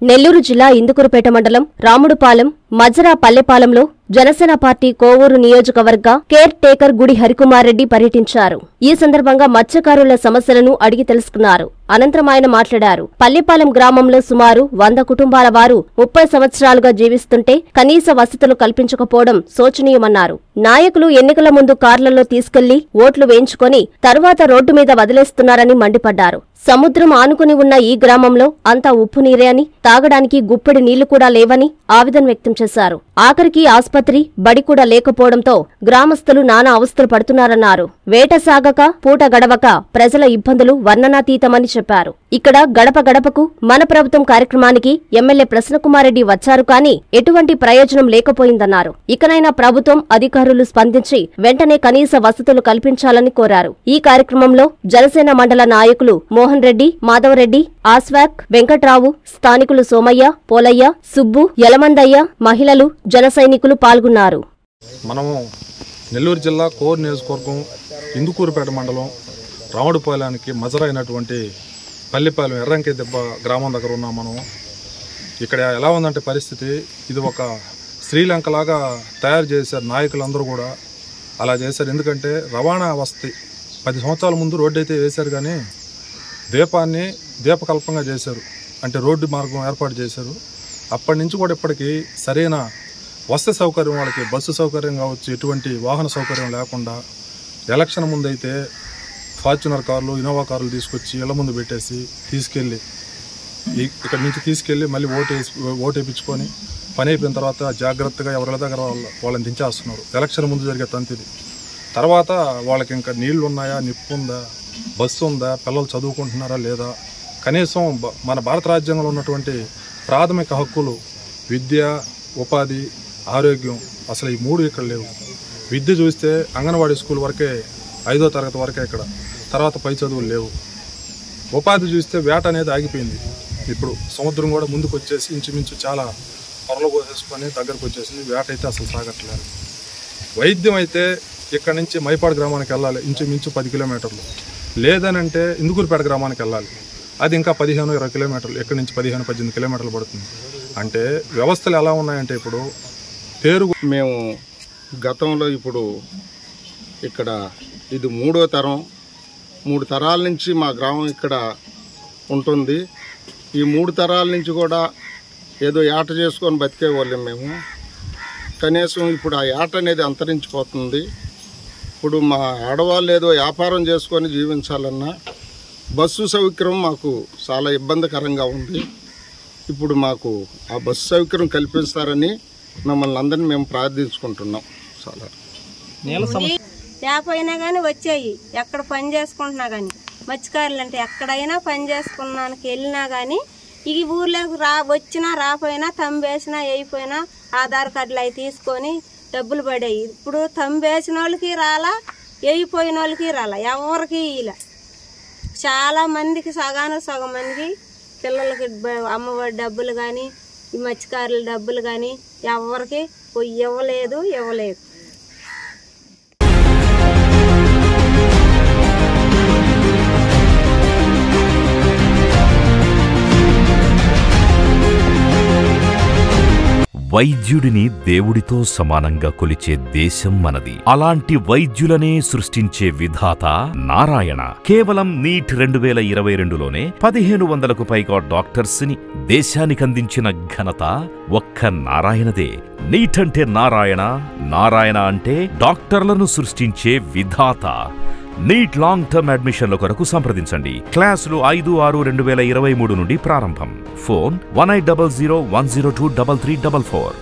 నెల్లూరు జిల్లా ఇందుకూరుపేట మండలం రాముడుపాలెం మజరా పల్లెపాలెంలో జనసేన పార్టీ కోవూరు నియోజకవర్గ కేర్ టేకర్ గుడి హరికుమార్ రెడ్డి పర్యటించారు ఈ సందర్భంగా మత్స్యకారుల సమస్యలను అడిగి తెలుసుకున్నారు అనంతరం ఆయన మాట్లాడారు పల్లెపాలెం గ్రామంలో సుమారు వంద కుటుంబాల వారు ముప్పై సంవత్సరాలుగా జీవిస్తుంటే కనీస వసతులు కల్పించకపోవడం శోచనీయమన్నారు నాయకులు ఎన్నికల ముందు కార్లలో తీసుకెళ్లి ఓట్లు వేయించుకొని తరువాత రోడ్డు మీద వదిలేస్తున్నారని మండిపడ్డారు సముద్రం ఆనుకుని ఉన్న ఈ గ్రామంలో అంతా ఉప్పు నీరే అని తాగడానికి గుప్పెడి నీళ్లు కూడా లేవని ఆవేదన వ్యక్తం చేశారు ఆఖరికి ఆస్పత్రి బడి కూడా లేకపోవడంతో గ్రామస్తులు నానా అవస్థలు పడుతున్నారన్నారు వేట సాగక పూట గడవక ప్రజల ఇబ్బందులు వర్ణనాతీతమని చెప్పారు ఇక్కడ గడప గడపకు మన ప్రభుత్వం కార్యక్రమానికి ఎమ్మెల్యే ప్రసన్నకుమారెడ్డి వచ్చారు కానీ ఎటువంటి ప్రయోజనం లేకపోయిందన్నారు ఇకనైనా ప్రభుత్వం అధికారులు స్పందించి వెంటనే కనీస వసతులు కల్పించాలని కోరారు ఈ కార్యక్రమంలో జనసేన మండల నాయకులు మోహన్ రెడ్డి మాధవరెడ్డి ఆస్వాక్ వెంకట్రావు స్థానికులు సోమయ్య పోలయ్య సుబ్బు యలమందయ్య మహిళలు జన సైనికులు పాల్గొన్నారు మనము నెల్లూరు జిల్లా కోర్ నియోజకవర్గం ఇందుకూరుపేట మండలం రాముడిపాలెనికి మజరైనటువంటి పల్లిపాలెం ఎర్రంకి దెబ్బ గ్రామం దగ్గర ఉన్నాం మనం ఇక్కడ ఎలా ఉందంటే పరిస్థితి ఇది ఒక శ్రీలంకలాగా తయారు చేశారు నాయకులందరూ కూడా అలా చేశారు ఎందుకంటే రవాణా వసతి పది సంవత్సరాల ముందు రోడ్డు అయితే వేశారు కానీ దీపాన్ని దీపకల్పంగా చేశారు అంటే రోడ్డు మార్గం ఏర్పాటు చేశారు అప్పటి నుంచి కూడా ఇప్పటికీ సరైన వసతి సౌకర్యం వాళ్ళకి బస్సు సౌకర్యం కావచ్చు ఎటువంటి వాహన సౌకర్యం లేకుండా ఎలక్షన్ ముందు అయితే ఫార్చునర్ కార్లు ఇన్నోవా కార్లు తీసుకొచ్చి ఇళ్ల ముందు పెట్టేసి తీసుకెళ్ళి ఈ- ఇక్కడ నుంచి తీసుకెళ్ళి మళ్ళీ ఓటు వేసి ఓటు వేయించుకొని పని అయిపోయిన తర్వాత జాగ్రత్తగా ఎవరి దగ్గర వాళ్ళ వాళ్ళని దించేస్తున్నారు ఎలక్షన్ ముందు జరిగే తంతిది తర్వాత వాళ్ళకి ఇంకా నీళ్లు ఉన్నాయా నిప్పు ఉందా బస్సు ఉందా పిల్లలు చదువుకుంటున్నారా లేదా కనీసం బ- మన భారత రాజ్యాంగంలో ఉన్నటువంటి ప్రాథమిక హక్కులు విద్య ఉపాధి ఆరోగ్యం అసలు ఈ మూడు ఇక్కడ లేవు విద్య చూస్తే అంగన్వాడీ స్కూల్ వరకే ఐదో తరగతి వరకే ఇక్కడ తర్వాత పై చదువులు లేవు ఉపాధి చూస్తే వేట అనేది ఆగిపోయింది ఇప్పుడు సముద్రం కూడా ముందుకు వచ్చేసి ఇంచుమించు చాలా పొరలు పోసేసుకొని దగ్గరకు వచ్చేసింది వేట అయితే అసలు సాగట్లేదు వైద్యం అయితే ఇక్కడ నుంచి మైపాడు గ్రామానికి వెళ్ళాలి ఇంచుమించు పది కిలోమీటర్లు లేదనంటే ఇందుకూరుపేట గ్రామానికి వెళ్ళాలి అది ఇంకా పదిహేను ఇరవై కిలోమీటర్లు ఇక్కడ నుంచి పదిహేను పద్దెనిమిది కిలోమీటర్లు పడుతుంది అంటే వ్యవస్థలు ఎలా ఉన్నాయంటే ఇప్పుడు పేరు మేము గతంలో ఇప్పుడు ఇక్కడ ఇది మూడో తరం మూడు తరాల నుంచి మా గ్రామం ఇక్కడ ఉంటుంది ఈ మూడు తరాల నుంచి కూడా ఏదో ఏట చేసుకొని బతికే వాళ్ళం మేము కనీసం ఇప్పుడు ఆ ఏట అనేది అంతరించిపోతుంది ఇప్పుడు మా ఆడవాళ్ళు ఏదో వ్యాపారం చేసుకొని జీవించాలన్నా బస్సు సౌకర్యం మాకు చాలా ఇబ్బందికరంగా ఉంది ఇప్పుడు మాకు ఆ బస్సు సౌకర్యం కల్పిస్తారని మమ్మల్ని అందరినీ మేము ప్రార్థించుకుంటున్నాం చాలా లేకపోయినా కానీ వచ్చాయి ఎక్కడ పని చేసుకుంటున్నా కానీ మత్స్యకారులు అంటే ఎక్కడైనా పని చేసుకున్నానికి వెళ్ళినా కానీ ఈ ఊర్లోకి రా వచ్చినా రాపోయినా తంబేసినా వేయిపోయినా ఆధార్ కార్డులు అవి తీసుకొని డబ్బులు పడాయి ఇప్పుడు తంబేసిన వాళ్ళకి రాలా వేయిపోయిన వాళ్ళకి రాలా ఎవరికి ఇలా చాలా మందికి సగాను సగం మందికి పిల్లలకి బ- అమ్మఒడి డబ్బులు కానీ ఈ మత్స్యకారుల డబ్బులు కానీ ఎవరికి ఇవ్వలేదు ఇవ్వలేదు వైద్యుడిని దేవుడితో సమానంగా కొలిచే దేశం మనది అలాంటి వైద్యులనే సృష్టించే విధాత నారాయణ కేవలం నీట్ రెండు వేల ఇరవై రెండులోనే పదిహేను వందలకు పైగా డాక్టర్స్ ని దేశానికందించిన ఘనత ఒక్క నారాయణదే నీట్ అంటే నారాయణ నారాయణ అంటే డాక్టర్లను సృష్టించే విధాత నీట్ లాంగ్ టర్మ్ అడ్మిషన్ల కొరకు సంప్రదించండి క్లాసులు ఐదు ఆరు రెండు వేల ఇరవై మూడు నుండి ప్రారంభం phone one eight double zero one zero two double three double four